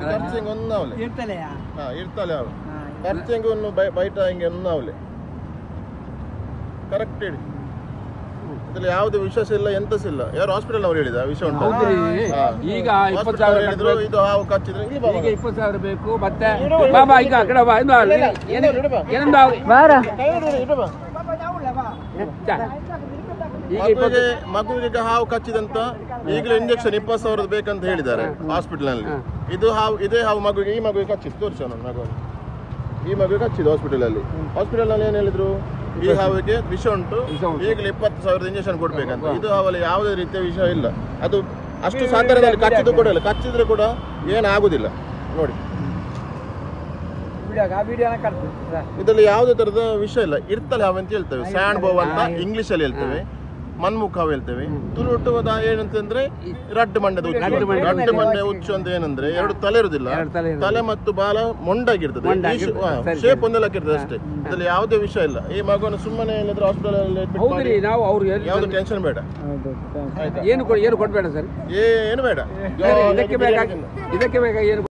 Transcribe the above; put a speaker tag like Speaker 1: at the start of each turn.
Speaker 1: ಖರ್ಚಿಂಗ್ ಒಂದು ಅವಲೆ
Speaker 2: ಇರ್ತಲೆಯಾ
Speaker 1: ಹಾ ಇರ್ತಲೆ ಅವು ಖರ್ಚಿಂಗ್ ಒಂದು ಬೈಟ ಹಿಂಗೆ ಒಂದು ಅವಲೆ ಕರೆಕ್ಟ್ ಹೇಳಿ ಇದ್ರಲ್ಲಿ ಯಾವ್ದು ವಿಶ್ವಾಸ ಇಲ್ಲ ಎಂತಸ ಇಲ್ಲ ಯಾರು ಹಾಸ್ಪಿಟಲ್ ಅವ್ರು ಹೇಳಿದ ವಿಷಯ ಉಂಟು
Speaker 3: ಹೌದ್ರಿ
Speaker 1: ಹಾ.
Speaker 3: ಈಗ ಇಪ್ಪತ್ತು
Speaker 1: Hospital
Speaker 3: ಸಾವಿರ
Speaker 1: ಅವ್ರು ಹೇಳಿದ್ರು
Speaker 3: ಕಟ್ಬೇಕು.
Speaker 1: ಇದು ಹಾವು ಕಚ್ಚಿದ್ರೆ ಇಲ್ಲಿ ಬಾ
Speaker 3: ಈಗ
Speaker 1: ಮಗ.
Speaker 3: ಇಪ್ಪತ್ತು ಸಾವಿರ ಬೇಕು ಮತ್ತೆ ಬಾಬಾ ಈಗ ಆ ಕಡೆ ಬಾ ಇನ್ನು ಅಲ್ಲಿ ಏನು
Speaker 1: ಇಡು ಬಾ.
Speaker 3: ಏನೊಂದು ಆಗ-
Speaker 2: ಬಾರ
Speaker 1: ಕೈ ಹಿಡಿ, ಇಡು ಬಾ.
Speaker 3: ಚಾ. ಈಗ ಇಪ್ಪತ್ತು
Speaker 1: ಮಗುವಿಗೆ ಮಗುವಿಗೆ ಹಾವು ಕಚ್ಚಿದಂತ ಈಗಲೇ ಇಂಜೆಕ್ಷನ್ ಇಪ್ಪತ್ತು ಸಾವಿರದ ಬೇಕಂತ ಹೇಳಿದ್ದಾರೆ ಹಾಸ್ಪಿಟಲ್ ನಲ್ಲಿ
Speaker 3: ಹಾ.
Speaker 1: ಇದು ಹಾವು ಇದೇ ಹಾವು ಮಗುವಿಗೆ ಈ ಮಗುವಿಗೆ ಕಚ್ಚಿತ್ತು ತೋರಿಸೋಣ ಮಗು ಈ ಮಗುವಿಗೆ ಕಚ್ಚಿದ್ದು ಹಾಸ್ಪಿಟಲ್ ಅಲ್ಲಿ ಹಾಸ್ಪಿಟಲ್ ನಲ್ಲಿ ಏನ್ ಹೇಳಿದ್ರು ಈ ಹಾವಿಗೆ ವಿಷ ಉಂಟು
Speaker 3: ವಿಷ ಉಂಟು.
Speaker 1: ಈಗಲೇ ಇಪ್ಪತ್ತು ಸಾವಿರದ ಇಂಜೆಕ್ಷನ್ ಕೊಡ್ಬೇಕಂತ ಇದು ಹಾವಲ್ಲಿ ಯಾವುದೇ ರೀತಿಯ ವಿಷ ಇಲ್ಲ ಅದು ಅಷ್ಟು ಸಾಧಾರಣದಲ್ಲಿ ಕಚ್ಚಿದ್ದು ಕೂಡ ಇಲ್ಲ ಕಚ್ಚಿದ್ರೆ ಕೂಡ ಏನಾಗುದಿಲ್ಲ ನೋಡಿ
Speaker 2: ವಿಡಿಯೋ ಆ ವಿಡಿಯೋನ ಕಟ್ಬಿಟ್ಟು
Speaker 1: ಇದರಲ್ಲಿ ಯಾವುದೇ ತರದ ವಿಷಯ ಇಲ್ಲ ಇರ್ತಲೆ ಹಾವು ಅಂತ ಹೇಳ್ತೇವೆ ಸ್ಯಾಂಡ್ ಬೋವ್ ಅಂತ ಇಂಗ್ಲಿಷ್ ಅಲ್ಲಿ ಹೇಳ್ತೇವೆ ಮನ್ಮುಖ ಹಾವು ಹೇಳ್ತೇವೆ ತುಳುಟುವುದ ಏನಂತಂದ್ರೆ ರಡ್ಡು ಮಂಡದ ಉಚ್ಚು
Speaker 3: ರಡ್ಡು ಮಂಡೆ.
Speaker 1: ರಡ್ಡು ಮಂಡೆ ಉಚ್ಚು ಅಂತ ಏನಂದ್ರೆ ಎರಡು ತಲೆ ಇರುದಿಲ್ಲ
Speaker 3: ಎರಡು ತಲೆ ಇರುದಿಲ್ಲ.
Speaker 1: ತಲೆ ಮತ್ತು ಬಾಲ ಮೊಂಡಾಗಿರ್ತದೆ
Speaker 3: ಮೊಂಡಾಗಿರ್ತದೆ. ಸರಿ,
Speaker 1: ಶೇಪ್
Speaker 3: ಸರಿ.
Speaker 1: ಒಂದೆಲ್ಲ ಇರ್ತದೆ ಅಷ್ಟೇ ಇದರಲ್ಲಿ ಯಾವುದೇ ವಿಷಯ ಇಲ್ಲ ಈ ಮಗುವನ್ನು ಸುಮ್ಮನೆ ಇಲ್ಲದ್ರೆ ಹಾಸ್ಪಿಟಲ್ ಅಲ್ಲಿ admit
Speaker 3: ಹೌದ್ರಿ
Speaker 1: ಮಾಡಿ
Speaker 3: ನಾವು ಅವ್ರು ಎಲ್ಲಿ-
Speaker 1: ಯಾವ್ದು ಟೆನ್ಷನ್ ಬೇಡ
Speaker 2: ಹೌದು
Speaker 3: ಏನು ಕೊಡ್ ಏನು ಕೊಡ್ಬೇಡ ಸರ್
Speaker 1: ಏನು ಬೇಡ
Speaker 3: ಇದಕ್ಕೆ ಬೇಕಾಗಿ ಇದಕ್ಕೆ ಬೇಕಾಗಿ ಏನು